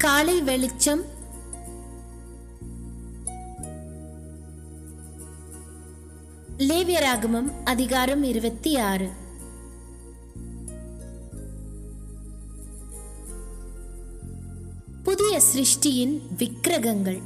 காலை வெளிச்சம் லேவியராகமம் அதிகாரம் இருபத்தி ஆறு புதிய சிருஷ்டியின் விக்கிரகங்கள்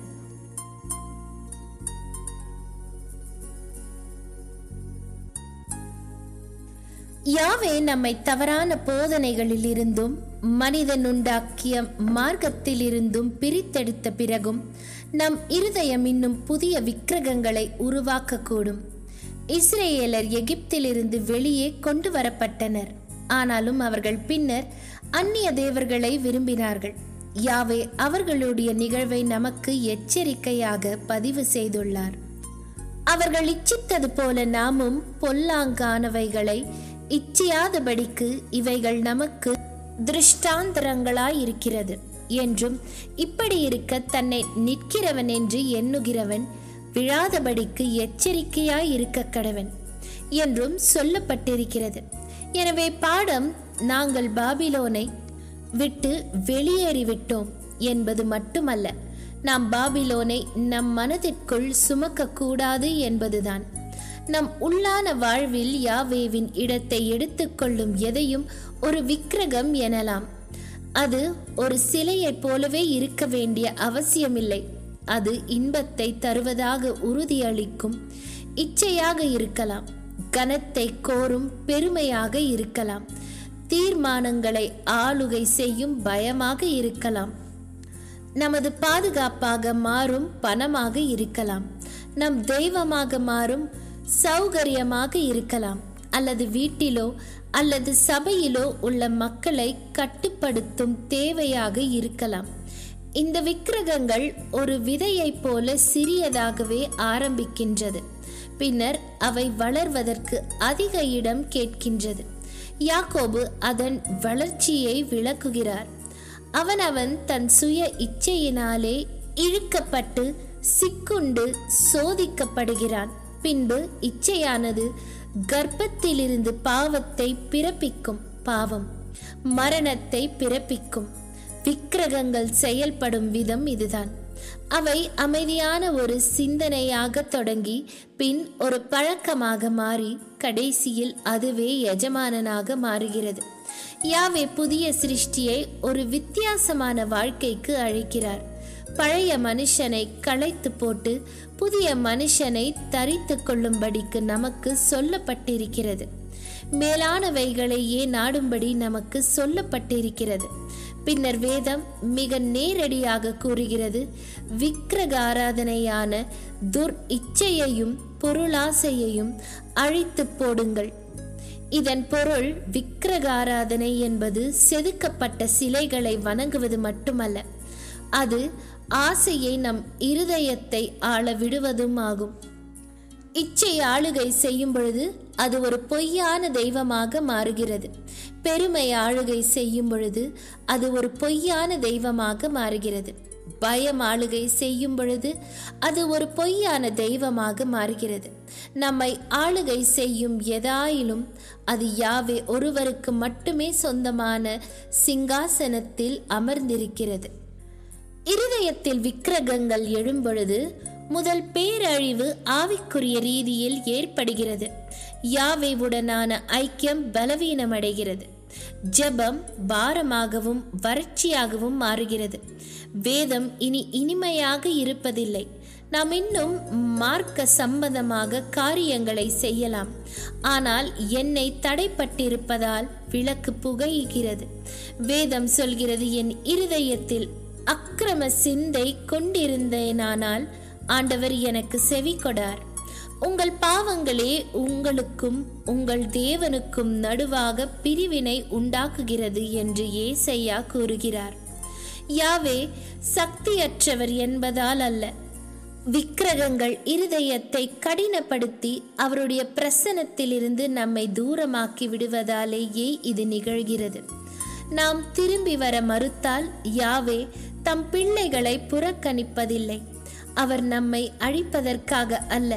யாவே நம்மை தவறான போதனைகளில் இருந்தும் மனிதன் உண்டாக்கிய மார்க்கத்தில் இருந்தும் பிரித்தெடுத்த பிறகும் நம் இருதயம் இன்னும் புதிய விக்கிரகங்களை உருவாக்கக்கூடும் இஸ்ரேலர் எகிப்திலிருந்து வெளியே கொண்டு வரப்பட்டனர் ஆனாலும் அவர்கள் பின்னர் அந்நிய தேவர்களை விரும்பினார்கள் யாவே அவர்களுடைய நிகழ்வை நமக்கு எச்சரிக்கையாக பதிவு செய்துள்ளார் அவர்கள் இச்சித்தது போல நாமும் பொல்லாங்கானவைகளை இச்சியாதபடிக்கு இவைகள் நமக்கு திருஷ்டாந்தரங்களாய் இருக்கிறது என்றும் இப்படி இருக்க தன்னை நிற்கிறவன் என்று எண்ணுகிறவன் விழாதபடிக்கு எச்சரிக்கையாய் இருக்க கடவன் என்றும் சொல்லப்பட்டிருக்கிறது எனவே பாடம் நாங்கள் பாபிலோனை விட்டு வெளியேறிவிட்டோம் என்பது மட்டுமல்ல நாம் பாபிலோனை நம் மனதிற்குள் சுமக்க கூடாது என்பதுதான் நம் உள்ளான வாழ்வில் யாவேவின் இடத்தை எடுத்துக்கொள்ளும் எதையும் ஒரு விக்கிரகம் எனலாம் அது ஒரு சிலையைப் போலவே இருக்க வேண்டிய அவசியமில்லை அது இன்பத்தை தருவதாக உறுதியளிக்கும் இச்சையாக இருக்கலாம் கனத்தை கோரும் பெருமையாக இருக்கலாம் தீர்மானங்களை ஆளுகை செய்யும் பயமாக இருக்கலாம் நமது பாதுகாப்பாக மாறும் பணமாக இருக்கலாம் நம் தெய்வமாக மாறும் சௌகரியமாக இருக்கலாம் அல்லது வீட்டிலோ அல்லது சபையிலோ உள்ள மக்களை கட்டுப்படுத்தும் தேவையாக இருக்கலாம் இந்த விக்கிரகங்கள் ஒரு விதையைப் போல சிறியதாகவே ஆரம்பிக்கின்றது பின்னர் அவை வளர்வதற்கு அதிக இடம் கேட்கின்றது யாக்கோபு அதன் வளர்ச்சியை விளக்குகிறார் அவனவன் தன் சுய இச்சையினாலே இழுக்கப்பட்டு சிக்குண்டு சோதிக்கப்படுகிறான் பின்பு இச்சையானது கர்ப்பத்திலிருந்து பாவத்தை பிறப்பிக்கும் பாவம் மரணத்தை பிறப்பிக்கும் விக்கிரகங்கள் செயல்படும் விதம் இதுதான் அவை அமைதியான ஒரு சிந்தனையாக தொடங்கி பின் ஒரு பழக்கமாக மாறி கடைசியில் அதுவே எஜமானனாக மாறுகிறது யாவே புதிய சிருஷ்டியை ஒரு வித்தியாசமான வாழ்க்கைக்கு அழைக்கிறார் பழைய மனுஷனை களைத்து போட்டு புதிய மனுஷனை தரித்து கொள்ளும்படிக்கு நமக்கு சொல்லப்பட்டிருக்கிறது மேலானவைகளையே நாடும்படி நமக்கு சொல்லப்பட்டிருக்கிறது பின்னர் வேதம் மிக நேரடியாக கூறுகிறது விக்கிரக ஆராதனையான துர் இச்சையையும் பொருளாசையையும் அழித்து போடுங்கள் இதன் பொருள் விக்கிரக ஆராதனை என்பது செதுக்கப்பட்ட சிலைகளை வணங்குவது மட்டுமல்ல அது ஆசையை நம் இருதயத்தை ஆள விடுவதும் ஆகும் இச்சை ஆளுகை செய்யும் பொழுது அது ஒரு பொய்யான தெய்வமாக மாறுகிறது பெருமை ஆளுகை செய்யும் பொழுது அது ஒரு பொய்யான தெய்வமாக மாறுகிறது பயம் ஆளுகை செய்யும் பொழுது அது ஒரு பொய்யான தெய்வமாக மாறுகிறது நம்மை ஆளுகை செய்யும் எதாயிலும் அது யாவே ஒருவருக்கு மட்டுமே சொந்தமான சிங்காசனத்தில் அமர்ந்திருக்கிறது இருதயத்தில் விக்கிரகங்கள் எழும்பொழுது முதல் பேரழிவு ஆவிக்குரிய ரீதியில் ஏற்படுகிறது யாவேவுடனான ஐக்கியம் பலவீனமடைகிறது ஜெபம் பாரமாகவும் வறட்சியாகவும் மாறுகிறது வேதம் இனி இனிமையாக இருப்பதில்லை நாம் இன்னும் மார்க்க சம்பந்தமாக காரியங்களை செய்யலாம் ஆனால் எண்ணெய் தடைப்பட்டிருப்பதால் விளக்கு புகையுகிறது வேதம் சொல்கிறது என் இருதயத்தில் அக்கிரம சிந்தை கொண்டிருந்தேனானால் ஆண்டவர் எனக்கு செவி கொடார் உங்கள் பாவங்களே உங்களுக்கும் உங்கள் தேவனுக்கும் நடுவாக பிரிவினை உண்டாக்குகிறது என்று ஏசையா கூறுகிறார் யாவே சக்தியற்றவர் என்பதால் அல்ல விக்கிரகங்கள் இருதயத்தை கடினப்படுத்தி அவருடைய பிரசனத்திலிருந்து நம்மை தூரமாக்கி விடுவதாலேயே இது நிகழ்கிறது நாம் திரும்பி வர மறுத்தால் யாவே தம் பிள்ளைகளை புறக்கணிப்பதில்லை அவர் நம்மை அழிப்பதற்காக அல்ல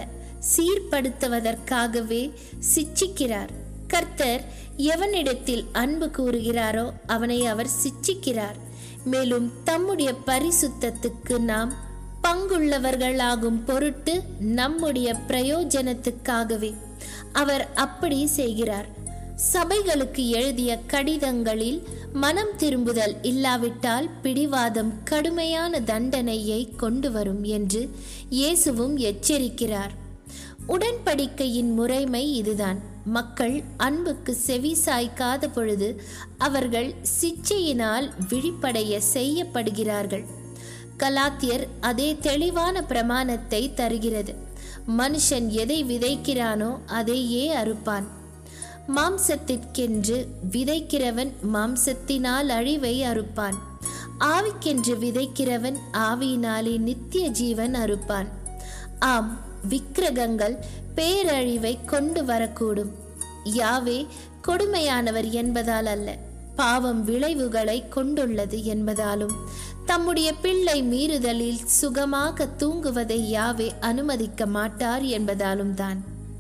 சீர்படுத்துவதற்காகவே சிச்சிக்கிறார் கர்த்தர் எவனிடத்தில் அன்பு கூறுகிறாரோ அவனை அவர் சிச்சிக்கிறார் மேலும் தம்முடைய பரிசுத்தத்துக்கு நாம் பங்குள்ளவர்களாகும் பொருட்டு நம்முடைய பிரயோஜனத்துக்காகவே அவர் அப்படி செய்கிறார் சபைகளுக்கு எழுதிய கடிதங்களில் மனம் திரும்புதல் இல்லாவிட்டால் பிடிவாதம் கடுமையான தண்டனையை கொண்டு வரும் என்று இயேசுவும் எச்சரிக்கிறார் உடன்படிக்கையின் முறைமை இதுதான் மக்கள் அன்புக்கு செவி சாய்க்காத பொழுது அவர்கள் சிச்சையினால் விழிப்படைய செய்யப்படுகிறார்கள் கலாத்தியர் அதே தெளிவான பிரமாணத்தை தருகிறது மனுஷன் எதை விதைக்கிறானோ அதையே அறுப்பான் மாம்சத்திற்கென்று விதைக்கிறவன் மாம்சத்தினால் அழிவை அறுப்பான் ஆவிக்கென்று விதைக்கிறவன் ஆவியினாலே நித்திய ஜீவன் அறுப்பான் ஆம் விக்கிரகங்கள் பேரழிவை கொண்டு வரக்கூடும் யாவே கொடுமையானவர் என்பதால் அல்ல பாவம் விளைவுகளை கொண்டுள்ளது என்பதாலும் தம்முடைய பிள்ளை மீறுதலில் சுகமாக தூங்குவதை யாவே அனுமதிக்க மாட்டார் என்பதாலும் தான்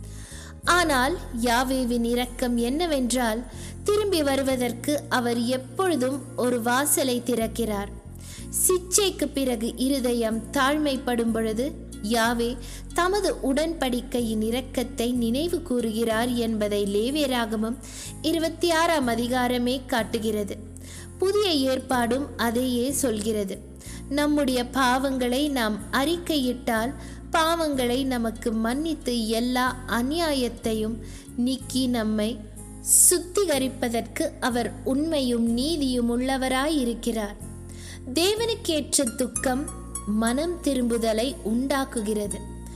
ஆனால் யாவேவின் இரக்கம் என்னவென்றால் திரும்பி வருவதற்கு அவர் எப்பொழுதும் ஒரு வாசலை திறக்கிறார் சிச்சைக்கு பிறகு இருதயம் தாழ்மைப்படும் பொழுது யாவே தமது உடன்படிக்கையின் இரக்கத்தை நினைவு கூறுகிறார் என்பதை லேவியராகமம் இருபத்தி ஆறாம் அதிகாரமே காட்டுகிறது புதிய ஏற்பாடும் அதையே சொல்கிறது நம்முடைய பாவங்களை நாம் அறிக்கையிட்டால் பாவங்களை நமக்கு மன்னித்து எல்லா அநியாயத்தையும் நீக்கி நம்மை சுத்திகரிப்பதற்கு அவர் உண்மையும் நீதியும் உள்ளவராயிருக்கிறார் தேவனுக்கேற்ற துக்கம் மனம் திரும்புதலை உண்டாக்குகிறது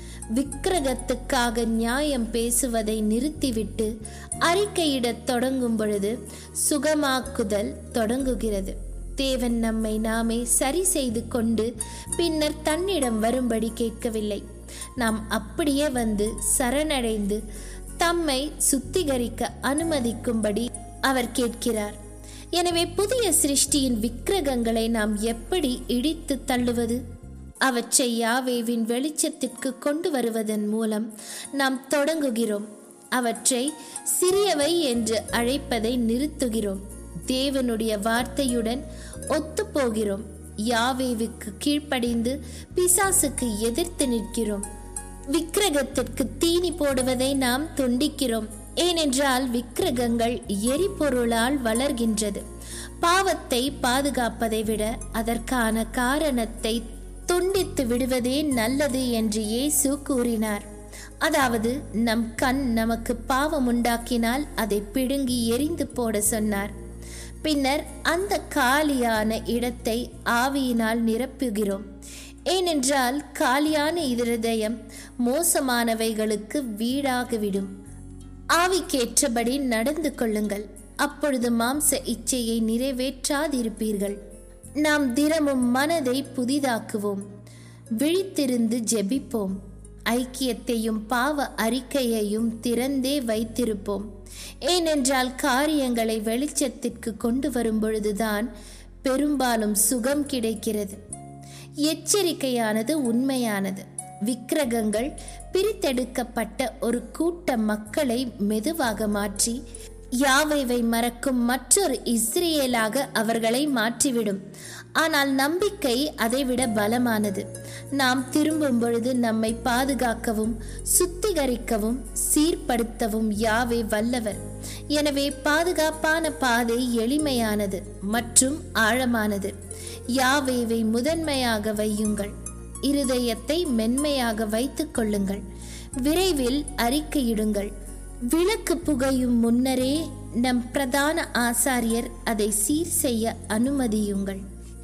விக்கிரகத்துக்காக நியாயம் பேசுவதை நிறுத்திவிட்டு அறிக்கையிடத் தொடங்கும் பொழுது சுகமாக்குதல் தொடங்குகிறது தேவன் நம்மை நாமே சரி செய்து கொண்டு பின்னர் தன்னிடம் வரும்படி கேட்கவில்லை நாம் அப்படியே வந்து சரணடைந்து தம்மை சுத்திகரிக்க அனுமதிக்கும்படி அவர் கேட்கிறார் எனவே புதிய சிருஷ்டியின் விக்கிரகங்களை நாம் எப்படி இடித்து தள்ளுவது அவற்றை யாவேவின் வெளிச்சத்திற்கு கொண்டு வருவதன் மூலம் நாம் தொடங்குகிறோம் அவற்றை சிறியவை என்று அழைப்பதை நிறுத்துகிறோம் தேவனுடைய வார்த்தையுடன் ஒத்துப்போகிறோம் யாவேவுக்கு கீழ்ப்படிந்து பிசாசுக்கு எதிர்த்து நிற்கிறோம் விக்கிரகத்திற்கு தீனி போடுவதை நாம் துண்டிக்கிறோம் ஏனென்றால் விக்கிரகங்கள் எரிபொருளால் வளர்கின்றது பாவத்தை பாதுகாப்பதை விட அதற்கான காரணத்தை துண்டித்து விடுவதே நல்லது என்று இயேசு கூறினார் அதாவது நம் கண் நமக்கு பாவம் உண்டாக்கினால் அதை பிடுங்கி எரிந்து போட சொன்னார் பின்னர் அந்த காலியான இடத்தை ஆவியினால் நிரப்புகிறோம் ஏனென்றால் காலியான இருதயம் மோசமானவைகளுக்கு வீடாகிவிடும் ஆவிக்கேற்றபடி நடந்து கொள்ளுங்கள் அப்பொழுது மாம்ச இச்சையை நிறைவேற்றாதிருப்பீர்கள் நாம் தினமும் மனதை புதிதாக்குவோம் விழித்திருந்து ஜெபிப்போம் ஐக்கியத்தையும் பாவ அறிக்கையையும் திறந்தே வைத்திருப்போம் ஏனென்றால் காரியங்களை வெளிச்சத்திற்கு கொண்டு வரும் பொழுதுதான் பெரும்பாலும் சுகம் கிடைக்கிறது எச்சரிக்கையானது உண்மையானது விக்கிரகங்கள் பிரித்தெடுக்கப்பட்ட ஒரு கூட்ட மக்களை மெதுவாக மாற்றி யாவைவை மறக்கும் மற்றொரு இஸ்ரேலாக அவர்களை மாற்றிவிடும் ஆனால் நம்பிக்கை அதைவிட பலமானது நாம் திரும்பும் பொழுது நம்மை பாதுகாக்கவும் சுத்திகரிக்கவும் சீர்படுத்தவும் யாவே வல்லவர் எனவே பாதுகாப்பான பாதை எளிமையானது மற்றும் ஆழமானது யாவேவை முதன்மையாக வையுங்கள் இருதயத்தை மென்மையாக வைத்துக் கொள்ளுங்கள் விரைவில் அறிக்கையிடுங்கள் விளக்கு புகையும் முன்னரே நம் பிரதான ஆசாரியர் அதை சீர் செய்ய அனுமதியுங்கள்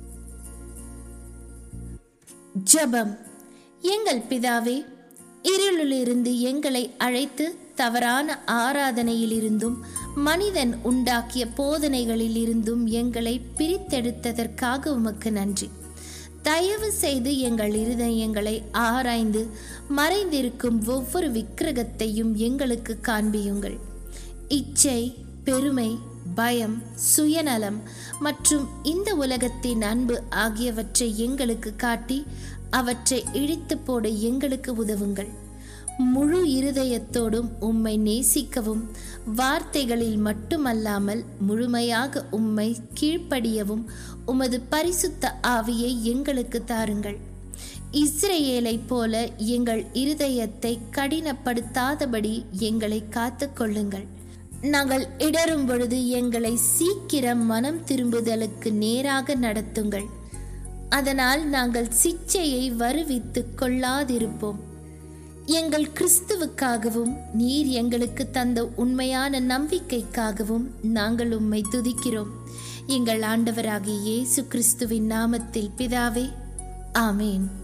ஜபம் எங்கள் பிதாவே இருளிலிருந்து எங்களை அழைத்து தவறான ஆராதனையிலிருந்தும் மனிதன் உண்டாக்கிய போதனைகளிலிருந்தும் எங்களை பிரித்தெடுத்ததற்காக உமக்கு நன்றி தயவு செய்து எங்கள் இருதயங்களை ஆராய்ந்து மறைந்திருக்கும் ஒவ்வொரு விக்கிரகத்தையும் எங்களுக்கு காண்பியுங்கள் இச்சை பெருமை பயம் சுயநலம் மற்றும் இந்த உலகத்தின் அன்பு ஆகியவற்றை எங்களுக்கு காட்டி அவற்றை இழித்து போட எங்களுக்கு உதவுங்கள் முழு இருதயத்தோடும் உம்மை நேசிக்கவும் வார்த்தைகளில் மட்டுமல்லாமல் முழுமையாக உம்மை கீழ்ப்படியவும் உமது பரிசுத்த ஆவியை எங்களுக்கு தாருங்கள் இஸ்ரேலைப் போல எங்கள் இருதயத்தை கடினப்படுத்தாதபடி எங்களை காத்துக்கொள்ளுங்கள் நாங்கள் இடரும் பொழுது எங்களை சீக்கிரம் மனம் திரும்புதலுக்கு நேராக நடத்துங்கள் அதனால் நாங்கள் சிச்சையை வருவித்து கொள்ளாதிருப்போம் எங்கள் கிறிஸ்துவுக்காகவும் நீர் எங்களுக்கு தந்த உண்மையான நம்பிக்கைக்காகவும் நாங்கள் உம்மை துதிக்கிறோம் எங்கள் ஆண்டவராகிய இயேசு கிறிஸ்துவின் நாமத்தில் பிதாவே ஆமேன்